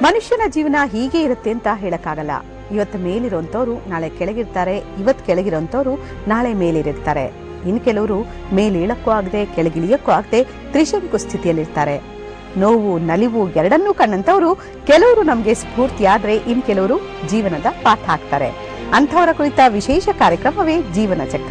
ಮನುಷ್ಯನ ಜೀವನ ಹೀಗೆ ಇರುತ್ತೆ ಅಂತ ಹೇಳಕ್ಕಾಗಲ್ಲ ಇವತ್ತು ಮೇಲಿರುವಂತವ್ರು ನಾಳೆ ಕೆಳಗಿರ್ತಾರೆ ಇವತ್ತು ಕೆಳಗಿರೋಂಥವ್ರು ನಾಳೆ ಮೇಲಿರಿರ್ತಾರೆ ಇನ್ ಕೆಲವರು ಮೇಲೇಳಕ್ಕೂ ಆಗದೆ ಕೆಳಗಿಳಿಯಕ್ಕೂ ಆಗದೆ ತ್ರಿಶಂಕು ಸ್ಥಿತಿಯಲ್ಲಿರ್ತಾರೆ ನೋವು ನಲಿವು ಎರಡನ್ನೂ ಕಂಡಂತವ್ರು ಕೆಲವರು ನಮಗೆ ಸ್ಫೂರ್ತಿಯಾದ್ರೆ ಇನ್ ಕೆಲವರು ಜೀವನದ ಪಾಠ ಹಾಕ್ತಾರೆ ಅಂಥವರ ಕುರಿತ ವಿಶೇಷ ಕಾರ್ಯಕ್ರಮವೇ ಜೀವನ ಚಕ್ರ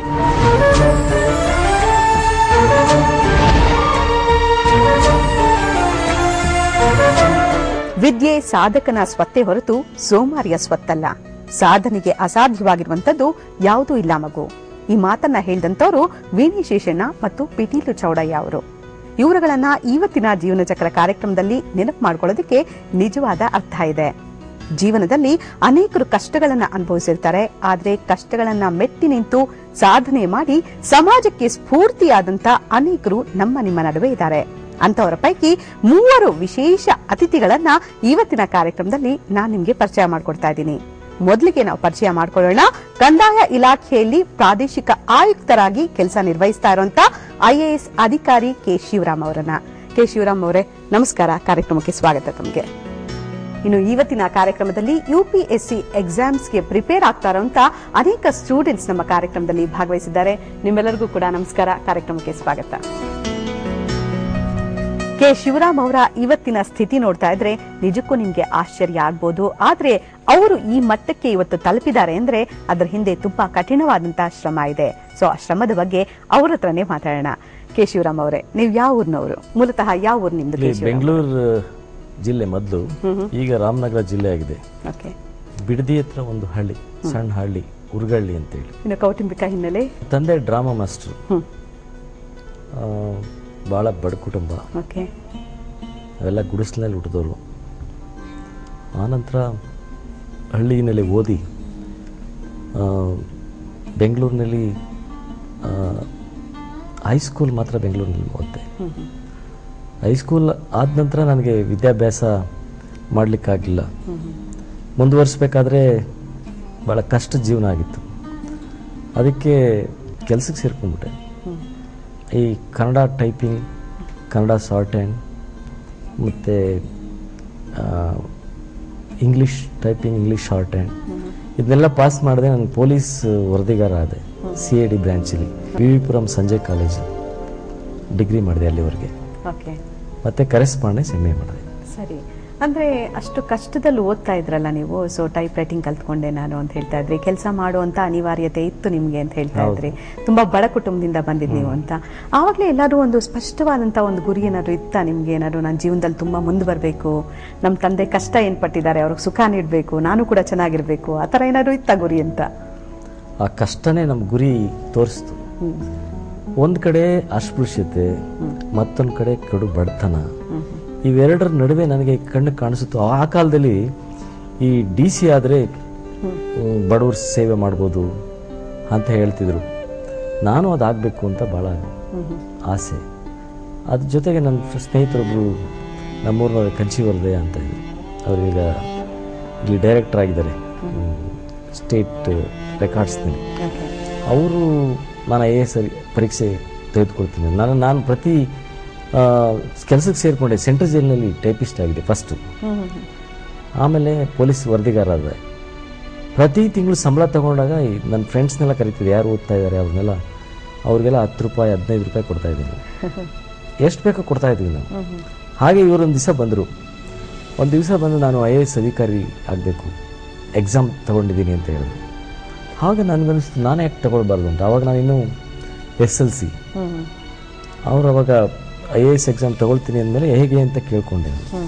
ವಿದ್ಯೆ ಸಾಧಕನ ಸ್ವತ್ತೆ ಹೊರತು ಸೋಮಾರಿಯ ಸ್ವತ್ತಲ್ಲ ಸಾಧನೆಗೆ ಅಸಾಧ್ಯವಾಗಿರುವಂತದ್ದು ಯಾವುದೂ ಇಲ್ಲ ಮಗು ಈ ಮಾತನ್ನ ಹೇಳಿದಂತವರು ವೀಣಿ ಶೇಷಣ್ಣ ಮತ್ತು ಪಿಟೀಲು ಚೌಡಯ್ಯ ಅವರು ಇವರುಗಳನ್ನ ಇವತ್ತಿನ ಜೀವನ ಚಕ್ರ ಕಾರ್ಯಕ್ರಮದಲ್ಲಿ ನೆನಪು ಮಾಡ್ಕೊಳ್ಳೋದಕ್ಕೆ ನಿಜವಾದ ಅರ್ಥ ಇದೆ ಜೀವನದಲ್ಲಿ ಅನೇಕರು ಕಷ್ಟಗಳನ್ನ ಅನುಭವಿಸಿರ್ತಾರೆ ಆದ್ರೆ ಕಷ್ಟಗಳನ್ನ ಮೆಟ್ಟಿ ನಿಂತು ಸಾಧನೆ ಮಾಡಿ ಸಮಾಜಕ್ಕೆ ಸ್ಫೂರ್ತಿಯಾದಂತ ಅನೇಕರು ನಮ್ಮ ನಿಮ್ಮ ನಡುವೆ ಇದ್ದಾರೆ ಅಂತವರ ಪೈಕಿ ಮೂವರು ವಿಶೇಷ ಅತಿಥಿಗಳನ್ನ ಇವತ್ತಿನ ಕಾರ್ಯಕ್ರಮದಲ್ಲಿ ನಾನು ನಿಮ್ಗೆ ಪರಿಚಯ ಮಾಡ್ಕೊಡ್ತಾ ಇದ್ದೀನಿ ಮೊದಲಿಗೆ ನಾವು ಪರಿಚಯ ಮಾಡ್ಕೊಳ್ಳೋಣ ಕಂದಾಯ ಇಲಾಖೆಯಲ್ಲಿ ಪ್ರಾದೇಶಿಕ ಆಯುಕ್ತರಾಗಿ ಕೆಲಸ ನಿರ್ವಹಿಸ್ತಾ ಇರುವಂತ ಐಎಎಸ್ ಅಧಿಕಾರಿ ಕೆ ಶಿವರಾಮ್ ಅವರನ್ನ ಕೆ ಶಿವರಾಮ್ ಅವರೇ ನಮಸ್ಕಾರ ಕಾರ್ಯಕ್ರಮಕ್ಕೆ ಸ್ವಾಗತ ತಮಗೆ ಇನ್ನು ಇವತ್ತಿನ ಕಾರ್ಯಕ್ರಮದಲ್ಲಿ ಯುಪಿಎಸ್ಸಿ ಎಕ್ಸಾಮ್ಸ್ಗೆ ಪ್ರಿಪೇರ್ ಆಗ್ತಾ ಇರುವಂತ ಅನೇಕ ಸ್ಟೂಡೆಂಟ್ಸ್ ನಮ್ಮ ಕಾರ್ಯಕ್ರಮದಲ್ಲಿ ಭಾಗವಹಿಸಿದ್ದಾರೆ ನಿಮ್ಮೆಲ್ಲರಿಗೂ ಕೂಡ ನಮಸ್ಕಾರ ಕಾರ್ಯಕ್ರಮಕ್ಕೆ ಸ್ವಾಗತ ಕೆ ಶಿವರಾಮ್ ಅವರ ಇವತ್ತಿನ ಸ್ಥಿತಿ ನೋಡ್ತಾ ಇದ್ರೆ ನಿಜಕ್ಕೂ ನಿಮ್ಗೆ ಆಶ್ಚರ್ಯ ಆಗ್ಬೋದು ಆದ್ರೆ ಅವರು ಈ ಮಟ್ಟಕ್ಕೆ ಇವತ್ತು ತಲುಪಿದ್ದಾರೆ ಅಂದ್ರೆ ಅದರ ಹಿಂದೆ ತುಂಬಾ ಕಠಿಣವಾದಂತಹ ಶ್ರಮ ಇದೆ ಸೊ ಆ ಶ್ರಮದ ಬಗ್ಗೆ ಅವ್ರ ಹತ್ರನೇ ಮಾತಾಡೋಣ ಕೆ ಶಿವರಾಮ್ ಅವರೇ ನೀವು ಯಾವ ಊರಿನವರು ಮೂಲತಃ ಯಾವ ಊರು ನಿಮ್ದು ಕೆ ಇಲ್ಲಿ ಶಿವರಾಮ್ ಬೆಂಗಳೂರು ಜಿಲ್ಲೆ ಮೊದಲು ಈಗ ರಾಮನಗರ ಜಿಲ್ಲೆ ಆಗಿದೆ ಓಕೆ ಬಿಡದಿ ಹತ್ರ ಒಂದು ಹಳ್ಳಿ ಸಣ್ಣ ಹಳ್ಳಿ ಉರ್ಗಳ್ಳಿ ಅಂತೇಳಿ ಇನ್ನು ಕೌಟುಂಬಿಕ ಹಿನ್ನೆಲೆ ತಂದೆ ಡ್ರಾಮಾ ಮಾಸ್ಟರ್ ಹ್ಮ್ ಭಾಳ ಬಡ ಕುಟುಂಬ ಓಕೆ ಅವೆಲ್ಲ ಗುಡಿಸ್ಲಿನಲ್ಲಿ ಹುಟ್ಟಿದವರು ಆನಂತರ ಹಳ್ಳಿನಲ್ಲಿ ಓದಿ ಆ, ಬೆಂಗಳೂರಿನಲ್ಲಿ ಹೈಸ್ಕೂಲ್ ಮಾತ್ರ ಬೆಂಗಳೂರಿನಲ್ಲಿ ಓದಿದೆ ಹೈಸ್ಕೂಲ್ ಆದ ನಂತರ ನನಗೆ ವಿದ್ಯಾಭ್ಯಾಸ ಮಾಡಲಿಕ್ಕಾಗಲಿಲ್ಲ ಮುಂದುವರಿಸ್ಬೇಕಾದ್ರೆ ಭಾಳ ಕಷ್ಟ ಜೀವನ ಆಗಿತ್ತು ಅದಕ್ಕೆ ಕೆಲಸಕ್ಕೆ ಸೇರ್ಕೊಂಡ್ಬಿಟ್ಟೆ ಈ Kannada typing Kannada shorthand ಮತ್ತು English typing English shorthand ಇದನ್ನೆಲ್ಲ ಪಾಸ್ ಮಾಡಿದೆ ನಾನು ಪೊಲೀಸ್ ವರದಿಗಾರ ಆದೆ ಸಿ ಎ ಡಿ ಬ್ರ್ಯಾಂಚಲ್ಲಿ V V Puram Sanjay college degree ಮಾಡಿದೆ ಅಲ್ಲಿವರೆಗೆ ಓಕೆ ಮತ್ತು ಕರೆಸ್ಪಾಂಡೆನ್ಸ್ ಎಮ್ ಎ ಮಾಡಿದೆ ಸರಿ ಅಂದ್ರೆ ಅಷ್ಟು ಕಷ್ಟದಲ್ಲಿ ಓದ್ತಾ ಇದ್ರಲ್ಲ ನೀವು ಸೊ ಟೈಪ್ ರೈಟಿಂಗ್ ಕಲ್ತ್ಕೊಂಡೆ ನಾನು ಅಂತ ಹೇಳ್ತಾ ಇದ್ರಿ ಕೆಲಸ ಮಾಡುವಂತ ಅನಿವಾರ್ಯತೆ ಇತ್ತು ನಿಮ್ಗೆ ಅಂತ ಹೇಳ್ತಾ ಇದ್ರಿ ತುಂಬಾ ಬಡ ಕುಟುಂಬದಿಂದ ಬಂದಿದ್ ನೀವು ಅಂತ ಆವಾಗಲೇ ಎಲ್ಲಾದ್ರೂ ಒಂದು ಸ್ಪಷ್ಟವಾದಂತ ಒಂದು ಗುರಿ ಏನಾದ್ರು ಇತ್ತ ನಿಮ್ಗೆ ಏನಾದ್ರು ನನ್ನ ಜೀವನದಲ್ಲಿ ತುಂಬಾ ಮುಂದೆ ಬರಬೇಕು ನಮ್ಮ ತಂದೆ ಕಷ್ಟ ಏನ್ ಪಟ್ಟಿದ್ದಾರೆ ಅವ್ರಿಗೆ ಸುಖ ನೀಡಬೇಕು ನಾನು ಕೂಡ ಚೆನ್ನಾಗಿರ್ಬೇಕು ಆ ಥರ ಏನಾದ್ರು ಇತ್ತ ಗುರಿ ಅಂತ ಆ ಕಷ್ಟನೇ ನಮ್ಮ ಗುರಿ ತೋರಿಸ್ತು ಹ್ಮ್. ಒಂದು ಕಡೆ ಅಸ್ಪೃಶ್ಯತೆ ಮತ್ತೊಂದು ಕಡೆ ಕಡು ಬಡತನ ಇವೆರಡರ ನಡುವೆ ನನಗೆ ಕಣ್ಣು ಕಾಣಿಸುತ್ತೋ ಆ ಕಾಲದಲ್ಲಿ ಈ ಡಿ ಸಿ ಆದರೆ ಬಡವ್ರ ಸೇವೆ ಮಾಡ್ಬೋದು ಅಂತ ಹೇಳ್ತಿದ್ರು ನಾನು ಅದಾಗಬೇಕು ಅಂತ ಭಾಳ ಆಸೆ ಅದ್ರ ಜೊತೆಗೆ ನನ್ನ ಸ್ನೇಹಿತರೊಬ್ಬರು ನಮ್ಮೂರಿನ ಕಂಚಿವರ್ದಯ ಅಂತ ಇದ್ರು ಅವರೀಗ ಇಲ್ಲಿ ಡೈರೆಕ್ಟರ್ ಆಗಿದ್ದಾರೆ ಸ್ಟೇಟ್ ರೆಕಾರ್ಡ್ಸ್ನಲ್ಲಿ Okay. ಅವರು ನಾನು ಐ ಎ ಎಸ್ ಪರೀಕ್ಷೆ ತೆಗೆದುಕೊಳ್ತೀನಿ ನಾನು ನಾನು ಪ್ರತಿ ಕೆಲಸಕ್ಕೆ ಸೇರಿಕೊಂಡೆ ಸೆಂಟ್ರಲ್ ಜೈಲಿನಲ್ಲಿ ಟೈಪಿಸ್ಟ್ ಆಗಿದೆ ಫಸ್ಟು ಹ್ಮ್ ಹ್ಮ್ ಹ್ಮ್. ಆಮೇಲೆ ಪೊಲೀಸ್ ವರದಿಗಾರ ಆದೆ ಪ್ರತಿ ತಿಂಗಳು ಸಂಬಳ ತಗೊಂಡಾಗ ಈ ನನ್ನ ಫ್ರೆಂಡ್ಸ್ನೆಲ್ಲ ಕರಿತಿದ್ದೆ ಯಾರು ಓದ್ತಾ ಇದ್ದಾರೆ ಅವ್ರನ್ನೆಲ್ಲ ಅವ್ರಿಗೆಲ್ಲ ಹತ್ತು ರೂಪಾಯಿ ಹದಿನೈದು ರೂಪಾಯಿ ಕೊಡ್ತಾ ಇದ್ದೀನಿ ಎಷ್ಟು ಬೇಕೋ ಕೊಡ್ತಾ ಇದ್ದೀವಿ ನಾವು ಹ್ಮ್ ಹ್ಮ್. ಹಾಗೆ ಇವರೊಂದು ದಿವಸ ಬಂದರು ಒಂದು ದಿವಸ ಬಂದು ನಾನು ಐ ಎ ಎಸ್ ಅಧಿಕಾರಿ ಆಗಬೇಕು ಎಕ್ಸಾಮ್ ತೊಗೊಂಡಿದ್ದೀನಿ ಅಂತ ಹೇಳಿದ್ರು ಆಗ ನನಗನ್ನಿಸ್ತು ನಾನೇ ಯಾಕೆ ತಗೊಳ್ಬಾರ್ದು ಅಂತ ಆವಾಗ ನಾನು ಇನ್ನೂ ಎಸ್ ಎಲ್ ಸಿ ಹ್ಮ್ ಹ್ಮ್. ಅವ್ರು ಅವಾಗ ಐ ಎ ಎಸ್ ಎಕ್ಸಾಮ್ ತಗೊಳ್ತೀನಿ ಅಂದಮೇಲೆ ಹೇಗೆ ಅಂತ ಕೇಳ್ಕೊಂಡೆ ನಾನು. ಹ್ಮ್.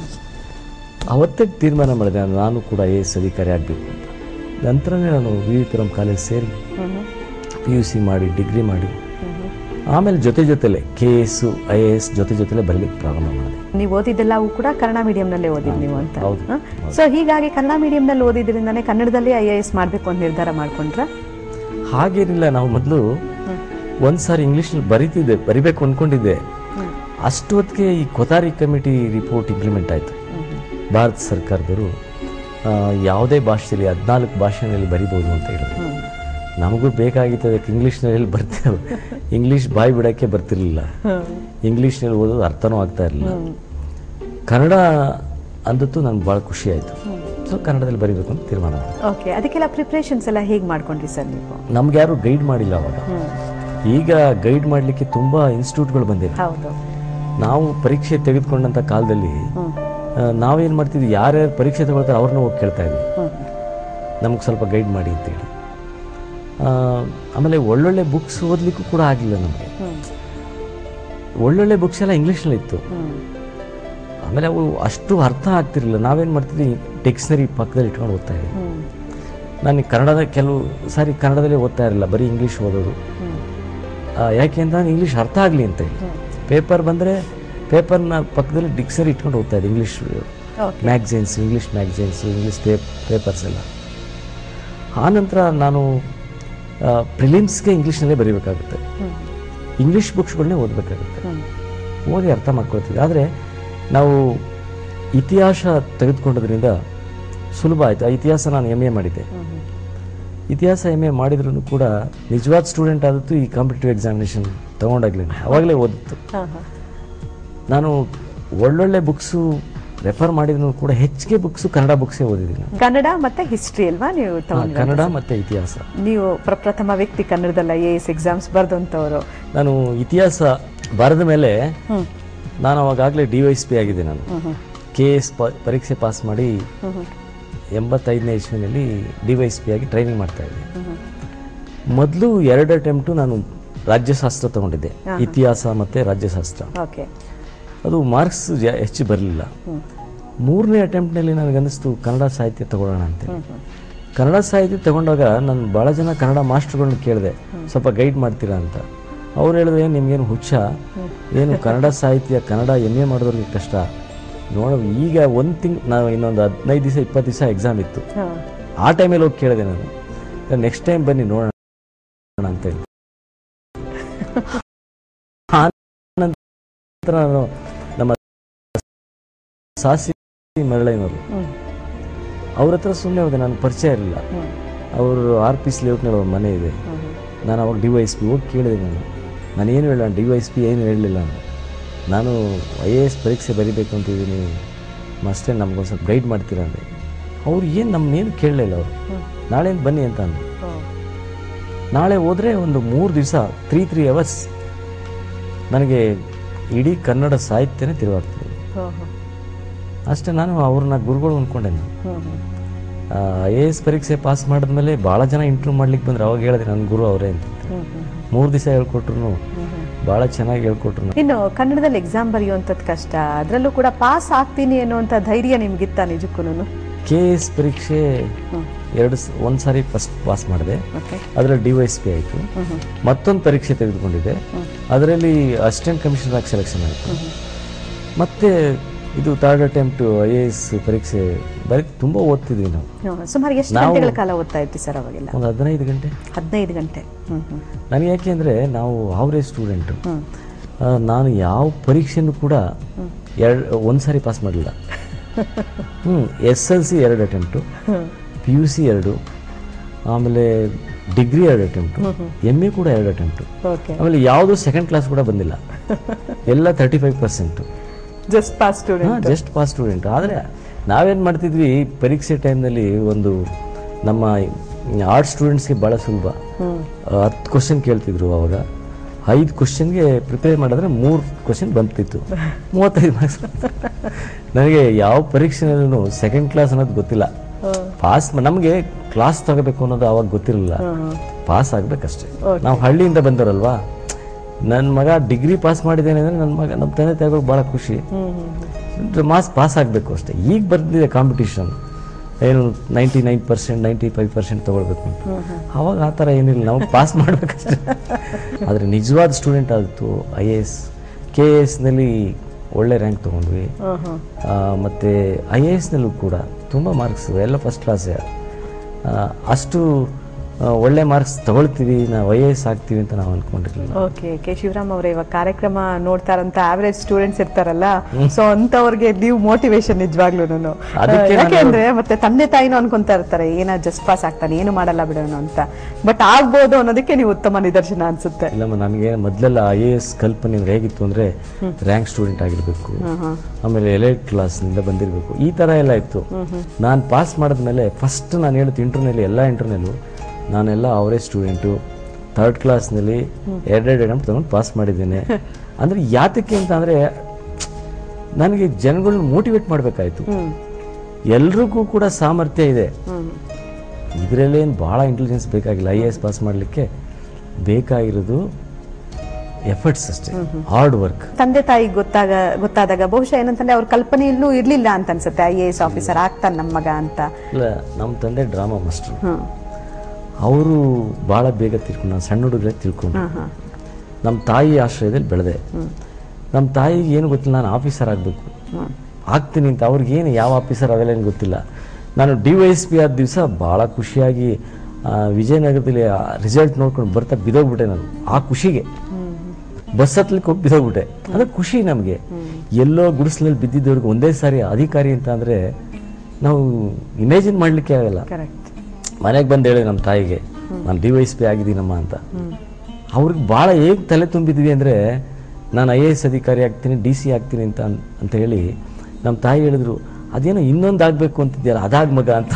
ಅವತ್ತೇ ತೀರ್ಮಾನ ಮಾಡಿದೆ ನಾನು ನಾನು ಕೂಡ ಐ ಎ ಎಸ್ ಅಧಿಕಾರಿ ಆಗಬೇಕು ಅಂತ ನಂತರನೇ ನಾನು ವಿ ವಿ ಪುರಂ ಕಾಲೇಜ್ ಸೇರಿ ಹ್ಮ್ ಹ್ಮ್. ಪಿ ಯು ಸಿ ಮಾಡಿ ಡಿಗ್ರಿ ಮಾಡಿ ಹ್ಮ್ ಹ್ಮ್. ಆಮೇಲೆ ಜೊತೆ ಜೊತೆಲೆ K S I A S ಜೊತೆ ಜೊತೆಲೆ ಬರಲಿಕ್ಕೆ ಪ್ರಾರಂಭ ಮಾಡಿದೆ ನೀವು ಓದಿದ್ದೆಲ್ಲವೂ ಕೂಡ ಕನ್ನಡ ಮೀಡಿಯಂನಲ್ಲೇ ಓದಿದ್ ನೀವು ಅಂತ ಹೌದು. ಸೊ ಹೀಗಾಗಿ ಕನ್ನಡ ಮೀಡಿಯಂನಲ್ಲಿ ಓದಿದ್ರಿಂದಾನೇ ಕನ್ನಡದಲ್ಲಿ ಐ ಎ ಎಸ್ ಮಾಡಬೇಕು ಅಂತ ನಿರ್ಧಾರ ಮಾಡ್ಕೊಂಡ್ರ ಹಾಗೇನಿಲ್ಲ ನಾವು ಮೊದಲು ಒಂದು ಸಾರಿ ಇಂಗ್ಲೀಷ್ನಲ್ಲಿ ಬರಿತಿದ್ದೆ ಬರಿಬೇಕು ಅಂದ್ಕೊಂಡಿದ್ದೆ ಅಷ್ಟು ಹೊತ್ತಿಗೆ ಈ ಕೊತಾರಿ ಕಮಿಟಿ ರಿಪೋರ್ಟ್ ಇಂಪ್ಲಿಮೆಂಟ್ ಆಯಿತು ಭಾರತ ಸರ್ಕಾರದವರು ಆ, ಯಾವುದೇ ಭಾಷೆಯಲ್ಲಿ ಹದಿನಾಲ್ಕು ಭಾಷೆಯಲ್ಲಿ ಬರಿಬೋದು ಅಂತ ಹೇಳಿದ್ರು ನಮಗೂ ಬೇಕಾಗಿತ್ತು ಅದಕ್ಕೆ ಇಂಗ್ಲೀಷ್ನಲ್ಲಿ ಬರ್ತಿರೋ ಇಂಗ್ಲೀಷ್ ಬಾಯಿ ಬಿಡೋಕ್ಕೆ ಬರ್ತಿರ್ಲಿಲ್ಲ ಇಂಗ್ಲೀಷ್ನಲ್ಲಿ ಓದೋದು ಅರ್ಥನೂ ಆಗ್ತಾ ಇರಲಿಲ್ಲ ಕನ್ನಡ ಅಂದತ್ತು ನನಗೆ ಭಾಳ ಖುಷಿ ಆಯಿತು ಸೊ ಕನ್ನಡದಲ್ಲಿ ಬರೀಬೇಕು ಅಂತ ತೀರ್ಮಾನ ಮಾಡಿದೆ ಓಕೆ ಅದಕ್ಕೆಲ್ಲ ಪ್ರಿಪ್ರೇಷನ್ಸ್ ಎಲ್ಲ ಹೇಗೆ ಮಾಡ್ಕೊಂಡ್ರಿ ಸರ್ ನೀವು ನಮ್ಗೆ ಯಾರು ಗೈಡ್ ಮಾಡಿಲ್ಲ ಅವಾಗ ಈಗ ಗೈಡ್ ಮಾಡಲಿಕ್ಕೆ ತುಂಬ ಇನ್ಸ್ಟಿಟ್ಯೂಟ್ಗಳು ಬಂದಿವೆ ಹೌದು ನಾವು ಪರೀಕ್ಷೆ ತೆಗೆದುಕೊಂಡಂಥ ಕಾಲದಲ್ಲಿ ಆ, ನಾವೇನು ಮಾಡ್ತಿದ್ವಿ ಯಾರ್ಯಾರು ಪರೀಕ್ಷೆ ತಗೊಳ್ತಾರೆ ಅವ್ರನ್ನ ಹೋಗಿ ಕೇಳ್ತಾ ಇದ್ವಿ ನಮಗೆ ಸ್ವಲ್ಪ ಗೈಡ್ ಮಾಡಿ ಅಂತೇಳಿ ಆ, ಆಮೇಲೆ ಒಳ್ಳೊಳ್ಳೆ ಬುಕ್ಸ್ ಓದಲಿಕ್ಕೂ ಕೂಡ ಆಗಲಿಲ್ಲ ನಮಗೆ ಒಳ್ಳೊಳ್ಳೆ ಬುಕ್ಸ್ ಎಲ್ಲ ಇಂಗ್ಲೀಷ್ನಲ್ಲಿ ಇತ್ತು ಆಮೇಲೆ ಅವು ಅಷ್ಟು ಅರ್ಥ ಆಗ್ತಿರಲಿಲ್ಲ ನಾವೇನು ಮಾಡ್ತಿದ್ವಿ ಡಿಕ್ಸ್ನರಿ ಪಕ್ಕದಲ್ಲಿ ಇಟ್ಕೊಂಡು ಓದ್ತಾ ಇದ್ವಿ ನಾನು ಕನ್ನಡದ ಕೆಲವು ಸಾರಿ ಕನ್ನಡದಲ್ಲೇ ಓದ್ತಾ ಇರಲಿಲ್ಲ ಬರೀ ಇಂಗ್ಲೀಷ್ ಓದೋದು ಆ, ಯಾಕೆ ಅಂತ ನಾನು ಇಂಗ್ಲೀಷ್ ಅರ್ಥ ಆಗಲಿ ಅಂತ ಹೇಳಿ ಪೇಪರ್ ಬಂದರೆ ಪೇಪರ್ನ ಪಕ್ಕದಲ್ಲಿ ಡಿಕ್ಸರಿ ಇಟ್ಕೊಂಡು ಓದ್ತಾ ಇದ್ದೆ English okay magazines English magazines English ಪೇಪ್ ಪೇಪರ್ಸ್ ಎಲ್ಲ ಆನಂತರ ನಾನು ಪ್ರಿಲಿಮ್ಸ್ಗೆ ಇಂಗ್ಲೀಷ್ನಲ್ಲೇ ಬರೀಬೇಕಾಗುತ್ತೆ ಇಂಗ್ಲೀಷ್ ಬುಕ್ಸ್ಗಳನ್ನೇ ಓದಬೇಕಾಗುತ್ತೆ ಓದಿ ಅರ್ಥ ಮಾಡ್ಕೊಳ್ತೀವಿ ಆದರೆ ನಾವು ಇತಿಹಾಸ ತೆಗೆದುಕೊಂಡದ್ರಿಂದ ಸುಲಭ ಆಯಿತು ಆ ಇತಿಹಾಸ ನಾನು ಎಮ್ ಎ ಮಾಡಿದ್ದೆ ಇತಿಹಾಸ ಎಮ್ ಎ ಮಾಡಿದ್ರು ಕೂಡ ನಿಜವಾದ ಸ್ಟೂಡೆಂಟ್ ಆದದ್ದು ಈ ಕಾಂಪಿಟೇಟಿವ್ ಎಕ್ಸಾಮಿನೇಷನ್ ತೊಗೊಂಡಾಗ್ಲೇ ಅವಾಗಲೇ ಓದಿತ್ತು ನಾನು ಒಳ್ಳೊಳ್ಳೆ ಬುಕ್ಸು ರೆಫರ್ ಮಾಡಿದ್ರು ಕೂಡ ಹೆಚ್ಚಿಗೆ ಬುಕ್ಸು ಕನ್ನಡ ಬುಕ್ಸೇ ಓದಿದ್ದೀನಿ ನಾನು. ಕನ್ನಡ ಮತ್ತೆ ಹಿಸ್ಟ್ರಿ ಅಲ್ವಾ ನೀವು ಹಾ, ತಗೊಂಡಿರೋದು? ಕನ್ನಡ ಮತ್ತು ಇತಿಹಾಸ ನೀವು ಪ್ರಪ್ರಥಮ ವ್ಯಕ್ತಿ ಕನ್ನಡದಲ್ಲಿ ಐ ಎ ಎಸ್ ಎಕ್ಸಾಮ್ಸ್ ಬರ್ದಂತವ್ರು ನಾನು ಇತಿಹಾಸ ಬರೆದ ಮೇಲೆ ನಾನು ಅವಾಗಲೇ ಡಿ ವೈಸ್ ಪಿ ಆಗಿದೆ ನಾನು ಕೆ ಎಸ್ ಪರೀಕ್ಷೆ ಪಾಸ್ ಮಾಡಿ ಎಂಬತ್ತೈದನೇ ಇಸ್ವಿನಲ್ಲಿ ಡಿ ವೈಸ್ ಪಿ ಆಗಿ ಟ್ರೈನಿಂಗ್ ಮಾಡ್ತಾ ಇದ್ದೆ ಮೊದಲು ಎರಡು ಅಟೆಂಪ್ಟು ನಾನು ರಾಜ್ಯಶಾಸ್ತ್ರ ತಗೊಂಡಿದ್ದೆ ಇತಿಹಾಸ ಮತ್ತು ರಾಜ್ಯಶಾಸ್ತ್ರ ಓಕೆ ಅದು ಮಾರ್ಕ್ಸ್ ಜ- ಹೆಚ್ಚು ಬರಲಿಲ್ಲ ಮೂರನೇ ಅಟೆಂಪ್ಟ್ನಲ್ಲಿ ನನಗನ್ನಿಸ್ತು ಕನ್ನಡ ಸಾಹಿತ್ಯ ತಗೊಳ್ಳೋಣ ಅಂತೇಳಿ ಕನ್ನಡ ಸಾಹಿತ್ಯ ತಗೊಂಡಾಗ ನಾನು ಭಾಳ ಜನ ಕನ್ನಡ ಮಾಸ್ಟರ್ಗಳನ್ನ ಕೇಳಿದೆ ಸ್ವಲ್ಪ ಗೈಡ್ ಮಾಡ್ತೀರಾ ಅಂತ ಅವ್ರು ಹೇಳಿದ್ರೆ ನಿಮ್ಗೇನು ಹುಚ್ಚ ಏನು ಕನ್ನಡ ಸಾಹಿತ್ಯ ಕನ್ನಡ ಎಮ್ ಎ ಮಾಡೋದ್ರಿಗೆ ಕಷ್ಟ ನೋಡ ಈಗ ಒಂದು ತಿಂಗ್ ನಾವು ಇನ್ನೊಂದು ಹದಿನೈದು ದಿವಸ ಇಪ್ಪತ್ತು ದಿವಸ ಎಕ್ಸಾಮ್ ಇತ್ತು ಆ ಟೈಮಲ್ಲಿ ಹೋಗಿ ಕೇಳಿದೆ ನಾನು ನೆಕ್ಸ್ಟ್ ಟೈಮ್ ಬನ್ನಿ ನೋಡೋಣ ಅಂತೇಳಿ ಆ ನಂತರ ನಾನು ನಮ್ಮ ಸಾಸಿ ಮರಳೈನವರು ಅವ್ರ ಹತ್ರ ಸುಮ್ಮನೆ ಹೋದೆ ನಾನು ಪರಿಚಯ ಇರಲಿಲ್ಲ ಅವರು ಆರ್ ಪಿ ಸಿ ಲೇಔಟ್ನಲ್ಲಿ ಅವ್ರ ಮನೆ ಇದೆ ನಾನು ಅವಾಗ ಡಿ ವೈ ಎಸ್ ಪಿ ಹೋಗಿ ಕೇಳಿದೆ ನಾನು ನಾನು ಏನು ಹೇಳ ಡಿ ವೈ ಎಸ್ ಪಿ ಏನು ಹೇಳಲಿಲ್ಲ ನಾನು ನಾನು ಐ ಎ ಎಸ್ ಪರೀಕ್ಷೆ ಬರಿಬೇಕು ಅಂತಿದ್ದೀನಿ ಮಾಸ್ಟರ್ ನಮ್ಗೊಂದು ಸ್ವಲ್ಪ ಗೈಡ್ ಮಾಡ್ತೀರಾ ಅಂದೆ ಅವ್ರು ಏನು ನಮ್ಮನ್ನೇನು ಕೇಳಲಿಲ್ಲ ಅವರು ನಾಳೆ ಬನ್ನಿ ಅಂತ ಅಂದರು ನಾಳೆ ಹೋದರೆ ಒಂದು ಮೂರು ದಿವಸ ತ್ರೀ ತ್ರೀ ಅವರ್ಸ್ ನನಗೆ ಇಡೀ ಕನ್ನಡ ಸಾಹಿತ್ಯನೇ ತಿರುಗಾಡ್ತಿದೆ ಅಷ್ಟೇ ನಾನು ಅವ್ರನ್ನ ಗುರುಗಳು ಅಂದ್ಕೊಂಡೆ ನಾನು ಐ ಎ ಎಸ್ ಪರೀಕ್ಷೆ ಪಾಸ್ ಮಾಡಿದ್ಮೇಲೆ ಭಾಳ ಜನ ಇಂಟರ್ವ್ಯೂ ಮಾಡ್ಲಿಕ್ಕೆ ಬಂದ್ರೆ ಅವಾಗ ಹೇಳಿದೆ ನನ್ನ ಗುರು ಅವರೇ ಅಂತ ಮೂರು ದಿವಸ ಹೇಳ್ಕೊಟ್ರು ಭಾಳ ಚೆನ್ನಾಗಿ ಹೇಳ್ಕೊಟ್ರು ಇನ್ನು ಕನ್ನಡದಲ್ಲಿ ಎಕ್ಸಾಮ್ ಬರೆಯುವಂಥದ್ದು ಕಷ್ಟ ಅದರಲ್ಲೂ ಕೂಡ ಪಾಸ್ ಆಗ್ತೀನಿ ಅನ್ನುವಂಥ ಧೈರ್ಯ ನಿಮ್ಗಿತ್ತ ನಿಜಕ್ಕೂ ಕೆ ಎಸ್ ಪರೀಕ್ಷೆ ಎರಡು ಸ- ಒಂದು ಸಾರಿ ಫಸ್ಟ್ ಪಾಸ್ ಮಾಡಿದೆ ಓಕೆ ಅದರಲ್ಲಿ ಡಿ ವೈ ಎಸ್ ಪಿ ಆಯಿತು ಮತ್ತೊಂದು ಪರೀಕ್ಷೆ ತೆಗೆದುಕೊಂಡಿದ್ದೆ ಅದರಲ್ಲಿ ಅಸಿಸ್ಟೆಂಟ್ ಕಮಿಷನರ್ ಆಗಿ ಸೆಲೆಕ್ಷನ್ ಆಯಿತು ಮತ್ತೆ ಇದು third attempt I A S ಪರೀಕ್ಷೆ ಬರೀ ತುಂಬ ಓದ್ತಿದ್ವಿ ನಾವು ಸುಮಾರು ಎಷ್ಟು ನಾವು- ಗಂಟೆಗಳ ಕಾಲ ಓದ್ತಾ ಇರ್ತೀವಿ ಸರ್ ಅವಾಗೆಲ್ಲ ಒಂದು ಹದಿನೈದು ಗಂಟೆ ಹದಿನೈದು ಗಂಟೆ ಹ್ಮ್ ಹ್ಮ್ ನನಗೆ ಯಾಕೆ ಅಂದರೆ ನಾವು ಆವ್ರೇಜ್ ಸ್ಟೂಡೆಂಟು ಹ್ಮ್ ನಾನು ಯಾವ ಪರೀಕ್ಷೆನೂ ಕೂಡ ಎರಡು ಒಂದು ಸಾರಿ ಪಾಸ್ ಮಾಡಲಿಲ್ಲ ಹ್ಞೂ ಎಸ್ ಎಲ್ ಸಿ ಎರಡು ಅಟೆಂಪ್ಟು ಪಿ ಯು ಸಿ ಎರಡು ಆಮೇಲೆ ಡಿಗ್ರಿ ಎರಡು ಅಟೆಂಪ್ಟು ಎಮ್ ಎ ಕೂಡ ಎರಡು ಅಟೆಂಪ್ಟು ಓಕೆ ಆಮೇಲೆ ಯಾವುದು ಸೆಕೆಂಡ್ ಕ್ಲಾಸ್ ಕೂಡ ಬಂದಿಲ್ಲ ಎಲ್ಲ thirty five percent just pass student ಹಾಂ ಜಸ್ಟ್ ಪಾಸ್ ಸ್ಟೂಡೆಂಟ್ ಆದರೆ ನಾವೇನು ಮಾಡ್ತಿದ್ವಿ ಪರೀಕ್ಷೆ ಟೈಮ್ನಲ್ಲಿ ಒಂದು ನಮ್ಮ ಆರ್ಟ್ ಸ್ಟೂಡೆಂಟ್ಸ್ಗೆ ಭಾಳ ಸುಲಭ ಹತ್ತು ಕ್ವಶನ್ ಕೇಳ್ತಿದ್ರು ಅವಾಗ ಐದು ಕ್ವಶನ್ಗೆ ಪ್ರಿಪೇರ್ ಮಾಡಿದ್ರೆ ಮೂರು ಕ್ವಶನ್ ಬಂತಿತ್ತು ಮೂವತ್ತೈದು ಮಾರ್ಕ್ಸ್ ನನಗೆ ಯಾವ ಪರೀಕ್ಷೆನಲ್ಲೂ ಸೆಕೆಂಡ್ ಕ್ಲಾಸ್ ಅನ್ನೋದು ಗೊತ್ತಿಲ್ಲ ಪಾಸ್ ನಮಗೆ ಕ್ಲಾಸ್ ತಗೋಬೇಕು ಅನ್ನೋದು ಅವಾಗ ಗೊತ್ತಿರಲಿಲ್ಲ ಪಾಸ್ ಆಗ್ಬೇಕಷ್ಟೇ ನಾವು ಹಳ್ಳಿಯಿಂದ ಬಂದವರಲ್ವಾ ನನ್ನ ಮಗ ಡಿಗ್ರಿ ಪಾಸ್ ಮಾಡಿದ್ದೇನೆ ಅಂದರೆ ನನ್ನ ಮಗ ನಮ್ಮ ತಂದೆ ತಾಯಿಗಳು ಭಾಳ ಖುಷಿ ಮಾಸ್ ಪಾಸ್ ಆಗಬೇಕು ಅಷ್ಟೇ ಈಗ ಬರ್ತಿದೆ ಕಾಂಪಿಟಿಷನ್ ಏನು ninety nine percent ninety five percent ತೊಗೊಳ್ಬೇಕು ಅಂತ ಅವಾಗ ಆ ಥರ ಏನಿಲ್ಲ ನಾವು ಪಾಸ್ ಮಾಡಬೇಕಷ್ಟೇ ಆದರೆ ನಿಜವಾದ ಸ್ಟೂಡೆಂಟ್ ಆದಿತ್ತು I A S K A ಎಸ್ನಲ್ಲಿ ಒಳ್ಳೆ ರ್ಯಾಂಕ್ ತೊಗೊಂಡ್ವಿ ಆ, ಮತ್ತೆ ಐ ಎ ಎಸ್ನಲ್ಲೂ ಕೂಡ ತುಂಬ ಮಾರ್ಕ್ಸ್ ಎಲ್ಲ ಫಸ್ಟ್ ಕ್ಲಾಸೇ ಅಷ್ಟು ಆ, ಒಳ್ಳೆ ಮಾರ್ಕ್ಸ್ ತಗೊಳ್ತೀವಿ ನಾವು ಐ ಎ ಎಸ್ ಆಗ್ತೀವಿ ಅಂತ ನಾವು ಅನ್ಕೊಂಡಿರ್ಲಿಲ್ಲ ಓಕೆ ಕೆ ಶಿವರಾಮ್ ಅವರೇ ಇವಾಗ ಕಾರ್ಯಕ್ರಮ ನೋಡ್ತಾರಂತ ಆವರೇಜ್ ಸ್ಟೂಡೆಂಟ್ಸ್ ಇರ್ತಾರಲ್ಲ ಸೊ ಅಂತವ್ರಿಗೆ ನೀವು ಮೋಟಿವೇಶನ್ ನಿಜವಾಗ್ಲೂ ಅದಕ್ಕೆ ಯಾಕೆ ಅಂದ್ರೆ ಮತ್ತೆ ತಂದೆ ತಾಯಿನೂ ಅನ್ಕೊಂತಾ ಇರ್ತಾರೆ ಏನ ಜಸ್ಟ್ ಪಾಸ್ ಆಗ್ತಾನೆ ಏನು ಮಾಡಲ್ಲ ಬಿಡೋಣ ಅಂತ ಬಟ್ ಆಗ್ಬೋದು ಅನ್ನೋದಕ್ಕೆ ನೀವು ಉತ್ತಮ ನಿದರ್ಶನ ಅನ್ಸುತ್ತೆ ಇಲ್ಲಮ್ಮ ನನಗೆ ಮೊದಲೆಲ್ಲ ಐ ಎ ಎಸ್ ಕಲ್ಪನೆ ಅಂದ್ರೆ ಹೇಗಿತ್ತು ಅಂದ್ರೆ ರ್ಯಾಂಕ್ ಸ್ಟೂಡೆಂಟ್ ಆಗಿರ್ಬೇಕು ಆಮೇಲೆ ಎಲೈಟ್ ಕ್ಲಾಸ್ನಿಂದ ಬಂದಿರಬೇಕು ಈ ಥರ ಎಲ್ಲ ಇತ್ತು ನಾನು ಪಾಸ್ ಮಾಡಿದ್ಮೇಲೆ ಫಸ್ಟ್ ನಾನು ಹೇಳುತ್ತೆ ಇಂಟರ್ನಲ್ಲಿ ಎಲ್ಲ ಇಂಟರ್ನಲ್ಲೂ ನಾನೆಲ್ಲ ಅವರೇ ಸ್ಟೂಡೆಂಟು ಥರ್ಡ್ ಕ್ಲಾಸ್ನಲ್ಲಿ ಎರಡೆರಡು ಅಟೆಂಪ್ಟ್ ತಗೊಂಡು ಪಾಸ್ ಮಾಡಿದ್ದೇನೆ ಅಂದರೆ ಯಾತಕ್ಕೆ ಅಂತ ಅಂದರೆ ನನಗೆ ಜನಗಳನ್ನ ಮೋಟಿವೇಟ್ ಮಾಡಬೇಕಾಯ್ತು ಎಲ್ರಿಗೂ ಕೂಡ ಸಾಮರ್ಥ್ಯ ಇದೆ ಇದರಲ್ಲೇನು ಭಾಳ ಇಂಟೆಲಿಜೆನ್ಸ್ ಬೇಕಾಗಿಲ್ಲ ಐ ಎ ಎಸ್ ಪಾಸ್ ಮಾಡಲಿಕ್ಕೆ ಬೇಕಾಗಿರೋದು ಎಫರ್ಟ್ಸ್ ಅಷ್ಟೇ ಹಾರ್ಡ್ ವರ್ಕ್ ತಂದೆ ತಾಯಿ ಗೊತ್ತಾಗ ಗೊತ್ತಾದಾಗ ಬಹುಶಃ ಏನಂತಂದ್ರೆ ಅವ್ರ ಕಲ್ಪನೆಯಲ್ಲೂ ಇರ್ಲಿಲ್ಲ ಅಂತ ಅನ್ಸುತ್ತೆ ಐ ಎ ಎಸ್ ಆಫೀಸರ್ ಆಗ್ತಾನೆ ನಮ್ಮ ಮಗ ಅಂತ ಇಲ್ಲ ನಮ್ಮ ತಂದೆ ಡ್ರಾಮಾ ಮಾಸ್ಟ್ರು ಹ್ಮ್ ಅವರು ಭಾಳ ಬೇಗ ತಿಳ್ಕೊಂಡು ನಾನು ಸಣ್ಣ ಹುಡುಗರೇ ತಿಳ್ಕೊಂಡು ನಮ್ಮ ತಾಯಿ ಆಶ್ರಯದಲ್ಲಿ ಬೆಳೆದೆ ನಮ್ಮ ತಾಯಿಗೆ ಏನು ಗೊತ್ತಿಲ್ಲ ನಾನು ಆಫೀಸರ್ ಆಗಬೇಕು ಆಗ್ತೀನಿ ಅಂತ ಅವ್ರಿಗೇನು ಯಾವ ಆಫೀಸರ್ ಅವೆಲ್ಲ ಏನು ಗೊತ್ತಿಲ್ಲ ನಾನು ಡಿ ವೈ ಎಸ್ ಪಿ ಆದ ದಿವಸ ಭಾಳ ಖುಷಿಯಾಗಿ ಆ, ವಿಜಯನಗರದಲ್ಲಿ ರಿಸಲ್ಟ್ ನೋಡ್ಕೊಂಡು ಬರ್ತಾ ಬಿದೋಗ್ಬಿಟ್ಟೆ ನಾನು ಆ ಖುಷಿಗೆ ಬಸ್ ಹತ್ಲಿಕ್ಕೆ ಹೋಗಿ ಬಿದೋಗ್ಬಿಟ್ಟೆ ಅಂದ್ರೆ ಖುಷಿ ನಮಗೆ ಎಲ್ಲೋ ಗುಡಿಸ್ಲಲ್ಲಿ ಬಿದ್ದಿದ್ದವ್ರಿಗೆ ಒಂದೇ ಸಾರಿ ಅಧಿಕಾರಿ ಅಂತ ಅಂದ್ರೆ ನಾವು ಇಮೇಜಿನ್ ಮಾಡ್ಲಿಕ್ಕೆ ಆಗಲ್ಲ ಕರೆಕ್ಟ್ ಮನೆಗೆ ಬಂದು ಹೇಳಿ ನಮ್ಮ ತಾಯಿಗೆ ನಾನು ಡಿ ವೈ ಎಸ್ ಪಿ ಆಗಿದ್ದೀನಮ್ಮ ಅಂತ ಅವ್ರಿಗೆ ಭಾಳ ಹೇಗೆ ತಲೆ ತುಂಬಿದ್ವಿ ಅಂದರೆ ನಾನು ಐ ಎ ಎಸ್ ಅಧಿಕಾರಿ ಆಗ್ತೀನಿ ಡಿ ಸಿ ಆಗ್ತೀನಿ ಅಂತ ಅನ್- ಅಂತ ಹೇಳಿ ನಮ್ಮ ತಾಯಿ ಹೇಳಿದ್ರು ಅದೇನೋ ಇನ್ನೊಂದು ಆಗಬೇಕು ಅಂತಿದ್ಯಲ್ಲ ಅದಾಗ ಮಗ ಅಂತ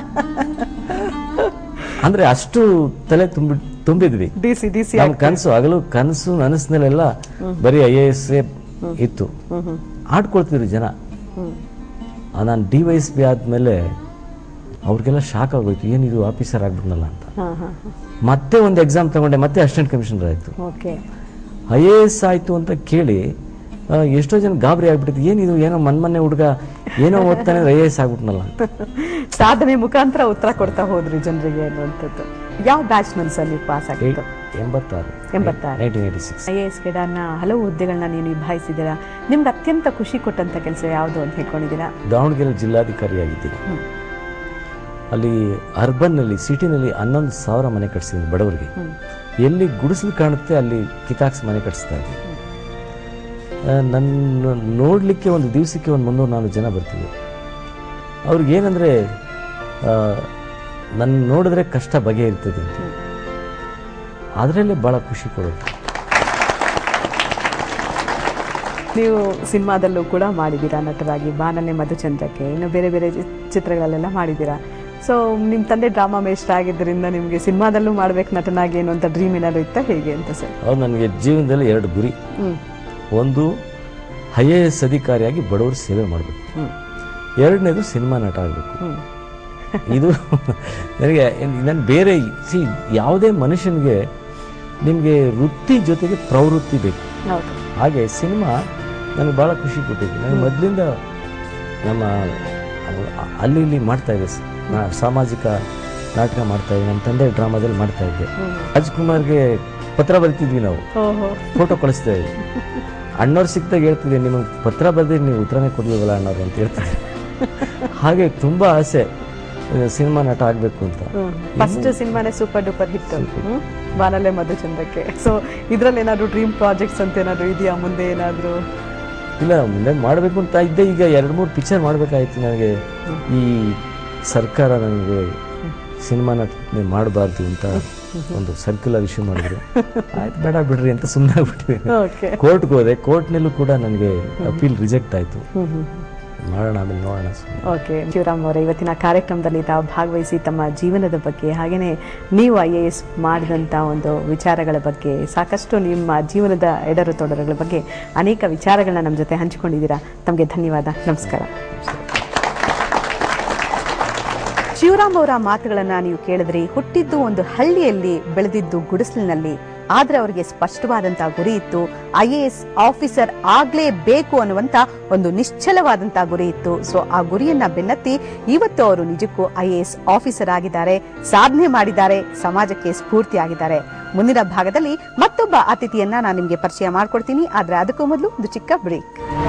ಅಂದರೆ ಅಷ್ಟು ತಲೆ ತುಂಬಿ ತುಂಬಿದ್ವಿ ಡಿ ಸಿ ಡಿ ಸಿ ನಮ್ಮ ಕನಸು ಹಗಲು ಕನಸು ನನಸಿನಲ್ಲೆಲ್ಲ ಬರೀ ಐ ಎ ಎಸ್ ಇತ್ತು ಆಡ್ಕೊಳ್ತಿದ್ರು ಜನ ನಾನು ಡಿ ವೈ ಎಸ್ ಪಿ ಆದಮೇಲೆ ಅವ್ರಿಗೆಲ್ಲ ಶಾಕ್ ಆಗೋಯ್ತು ಏನಿದು ಆಫೀಸರ್ ಆಗ್ಬಿಟ್ನಲ್ಲ ಅಂತ ಹಾ ಹಾ ಮತ್ತೆ ಒಂದು ಎಕ್ಸಾಮ್ ತಗೊಂಡೆ ಮತ್ತೆ ಅಸಿಸ್ಟೆಂಟ್ ಕಮಿಷನರ್ ಆಯಿತು ಓಕೆ ಐ ಎ ಎಸ್ ಆಯಿತು ಅಂತ ಕೇಳಿ ಆ, ಎಷ್ಟೋ ಜನ ಗಾಬರಿ ಆಗ್ಬಿಟ್ಟಿತ್ತು ಏನಿದು ಏನೋ ಮನ್ಮನೆ ಹುಡುಗ ಏನೋ ಓದ್ತಾನೆ ಐ ಎ ಎಸ್ ಆಗ್ಬಿಟ್ನಲ್ಲ ಅಂತ ಸಾಧನೆ ಮುಖಾಂತರ ಉತ್ತರ ಕೊಡ್ತಾ ಹೋದ್ರಿ ಜನರಿಗೆ ಅನ್ನುವಂಥದ್ದು ಯಾವ ಬ್ಯಾಚ್ ನಲ್ಲಿ ಸರ್ ನೀವು ಪಾಸ್ ಆಗಿತ್ತು ಎಂಬತ್ತಾರು ಎಂಬತ್ತಾರು nineteen eighty six I A S ಕೆಡಾರ್ನ ಹಲವು ಹುದ್ದೆಗಳನ್ನ ನೀವು ನಿಭಾಯಿಸಿದ್ದೀರಾ ನಿಮ್ಗೆ ಅತ್ಯಂತ ಖುಷಿ ಕೊಟ್ಟಂತ ಕೆಲಸ ಯಾವುದು ಅಂತ ಹೇಳ್ಕೊಂಡಿದ್ದೀರಾ ದಾವಣಗೆರೆ ಜಿಲ್ಲಾಧಿಕಾರಿಯಾಗಿದ್ದೀನಿ ಅಲ್ಲಿ ಅರ್ಬನ್ನಲ್ಲಿ ಸಿಟಿನಲ್ಲಿ ಹನ್ನೊಂದು ಸಾವಿರ ಮನೆ ಕಟ್ಸಿದ್ದೀನಿ ಬಡವರಿಗೆ ಎಲ್ಲಿ ಗುಡಿಸಲು ಕಾಣುತ್ತೆ ಅಲ್ಲಿ ಕಿತಾಕ್ಸ್ ಮನೆ ಕಟ್ಸ್ತಾ ಇದ್ದೆ ಆ, ನನ್ನ ನೋಡಲಿಕ್ಕೆ ಒಂದು ದಿವಸಕ್ಕೆ ಒಂದು ಮುನ್ನೂರು ನಾಲ್ಕು ಜನ ಬರ್ತಿದ್ರು ಅವ್ರಿಗೇನಂದರೆ ನನ್ನ ನೋಡಿದ್ರೆ ಕಷ್ಟ ಬಗೆಹರಿತದೆ ಅಂತ ಅದರಲ್ಲೇ ಭಾಳ ಖುಷಿ ಕೊಡೋದು ನೀವು ಸಿನಿಮಾದಲ್ಲೂ ಕೂಡ ಮಾಡಿದ್ದೀರಾ ನಟರಾಗಿ ಬಾನಲೆ ಮಧುಚಂದ್ರಕ್ಕೆ ಇನ್ನು ಬೇರೆ ಬೇರೆ ಚಿ- ಚಿತ್ರಗಳಲ್ಲೆಲ್ಲ ಮಾಡಿದ್ದೀರಾ ಸೊ ನಿಮ್ಮ ತಂದೆ ಡ್ರಾಮಾ ಮೇಷ್ಟ್ರ ಆಗಿದ್ದರಿಂದ ನಿಮಗೆ ಸಿನಿಮಾದಲ್ಲೂ ಮಾಡ್ಬೇಕು ನಟನಾಗಿ ಏನು ಅಂತ ಡ್ರೀಮ್ ಏನಾದ್ರು ಇತ್ತ ಹೇಗೆ ಅಂತ ಸರ್ ಅವ್ರು ನನಗೆ ಜೀವನದಲ್ಲಿ ಎರಡು ಗುರಿ ಹ್ಮ್ ಒಂದು ಐ ಎ ಎಸ್ ಅಧಿಕಾರಿಯಾಗಿ ಬಡವರ ಸೇವೆ ಮಾಡಬೇಕು ಹ್ಮ್ ಎರಡನೇದು ಸಿನಿಮಾ ನಟ ಆಗಬೇಕು ಹ್ಮ್ ಇದು ನನಗೆ ನಾನು ಬೇರೆ ಸಿ ಯಾವುದೇ ಮನುಷ್ಯನಿಗೆ ನಿಮಗೆ ವೃತ್ತಿ ಜೊತೆಗೆ ಪ್ರವೃತ್ತಿ ಬೇಕು ಹೌದು ಹಾಗೆ ಸಿನಿಮಾ ನನಗೆ ಭಾಳ ಖುಷಿ ಕೊಟ್ಟಿದೆ ನನಗೆ ಮೊದಲಿಂದ ನಮ್ಮ ಅ- ಅಲ್ಲಿ ಇಲ್ಲಿ ಮಾಡ್ತಾ ಇದ್ದೆ ಸ- ನಾ ಸಾಮಾಜಿಕ ನಾಟಕ ಮಾಡ್ತಾ ಇದ್ದೆ ನಮ್ಮ ತಂದೆ ಡ್ರಾಮಾದಲ್ಲಿ ಮಾಡ್ತಾ ಇದ್ದೆ ರಾಜ್ಕುಮಾರ್ಗೆ ಪತ್ರ ಬರಿತಿದ್ವಿ ನಾವು ಓಹೋ ಫೋಟೋ ಕಳಿಸ್ತಾ ಇದ್ವಿ ಅಣ್ಣವ್ರು ಸಿಕ್ತಾಗ ಹೇಳ್ತಿದ್ದೆ ನಿಮಗೆ ಪತ್ರ ಬರೆದಿ ನೀವು ಉತ್ತರನೇ ಕೊಡ್ಲಿಲ್ವಲ್ಲ ಅಣ್ಣವ್ರು ಅಂತ ಹೇಳ್ತಾರೆ ಹಾಗೆ ತುಂಬ ಆಸೆ ಆ, ಸಿನಿಮಾ ನಟ ಆಗಬೇಕು ಅಂತ ಫಸ್ಟ್ ಸಿನಿಮಾನೇ super duper hit Baanalle Madhuchandrakke so ಇದ್ರಲ್ಲಿ ಏನಾದ್ರು ಡ್ರೀಮ್ ಪ್ರಾಜೆಕ್ಟ್ಸ್ ಅಂತ ಏನಾದ್ರು ಇದೆಯಾ ಮುಂದೆ ಏನಾದ್ರು ಇಲ್ಲ ಮುಂದೆ ಮಾಡಬೇಕು ಅಂತ ಇದ್ದೆ ಈಗ ಎರಡು ಮೂರು ಪಿಕ್ಚರ್ ಮಾಡಬೇಕಾಯ್ತು ನನಗೆ ಈ ಸರ್ಕಾರ ನನಗೆ ಸಿನಿಮಾ ನಟನೆ ಮಾಡಬಾರ್ದು ಅಂತ ಒಂದು ಸರ್ಕ್ಯುಲರ್ ಇಶ್ಯೂ ಮಾಡಿದ್ರು ಆಯ್ತು ಬೇಡ ಬಿಡ್ರಿ ಅಂತ ಸುಮ್ಮನೆ ಆಗ್ಬಿಟ್ಟಿದೆ ಓಕೆ ಕೋರ್ಟ್ಗೆ ಹೋದೆ ಕೋರ್ಟ್ನಲ್ಲೂ ಕೂಡ ನನಗೆ ಅಪೀಲ್ ರಿಜೆಕ್ಟ್ ಆಯಿತು ಮಾಡೋಣ ಆಮೇಲೆ ನೋಡೋಣ ಸುಮ್ನೆ. ಓಕೆ ಶಿವರಾಮ್ ಅವರೇ ಇವತ್ತಿನ ಕಾರ್ಯಕ್ರಮದಲ್ಲಿ ತಾವು ಭಾಗವಹಿಸಿ ತಮ್ಮ ಜೀವನದ ಬಗ್ಗೆ ಹಾಗೆಯೇ ನೀವು ಐ ಎ ಎಸ್ ಮಾಡಿದಂಥ ಒಂದು ವಿಚಾರಗಳ ಬಗ್ಗೆ ಸಾಕಷ್ಟು ನಿಮ್ಮ ಜೀವನದ ಎಡರು ತೊಡರುಗಳ ಬಗ್ಗೆ ಅನೇಕ ವಿಚಾರಗಳನ್ನ ನಮ್ಮ ಜೊತೆ ಹಂಚಿಕೊಂಡಿದ್ದೀರಾ ತಮಗೆ ಧನ್ಯವಾದ ನಮಸ್ಕಾರ ಶಿವರಾಮ್ ಅವರ ಮಾತುಗಳನ್ನ ನೀವು ಕೇಳಿದ್ರಿ ಹುಟ್ಟಿದ್ದು ಒಂದು ಹಳ್ಳಿಯಲ್ಲಿ ಬೆಳೆದಿದ್ದು ಗುಡಿಸಲಿನಲ್ಲಿ ಆದ್ರೆ ಅವರಿಗೆ ಸ್ಪಷ್ಟವಾದಂತಹ ಗುರಿ ಇತ್ತು ಐ ಎ ಎಸ್ ಆಫೀಸರ್ ಆಗ್ಲೇಬೇಕು ಅನ್ನುವಂತ ಒಂದು ನಿಶ್ಚಲವಾದಂತಹ ಗುರಿ ಇತ್ತು ಸೊ ಆ ಗುರಿಯನ್ನ ಬೆನ್ನತ್ತಿ ಇವತ್ತು ಅವರು ನಿಜಕ್ಕೂ ಐ ಎ ಎಸ್ ಆಫೀಸರ್ ಆಗಿದ್ದಾರೆ ಸಾಧನೆ ಮಾಡಿದ್ದಾರೆ ಸಮಾಜಕ್ಕೆ ಸ್ಫೂರ್ತಿಯಾಗಿದ್ದಾರೆ ಮುಂದಿನ ಭಾಗದಲ್ಲಿ ಮತ್ತೊಬ್ಬ ಅತಿಥಿಯನ್ನ ನಾನು ನಿಮಗೆ ಪರಿಚಯ ಮಾಡ್ಕೊಡ್ತೀನಿ ಆದ್ರೆ ಅದಕ್ಕೂ ಮೊದಲು ಒಂದು ಚಿಕ್ಕ ಬ್ರೇಕ್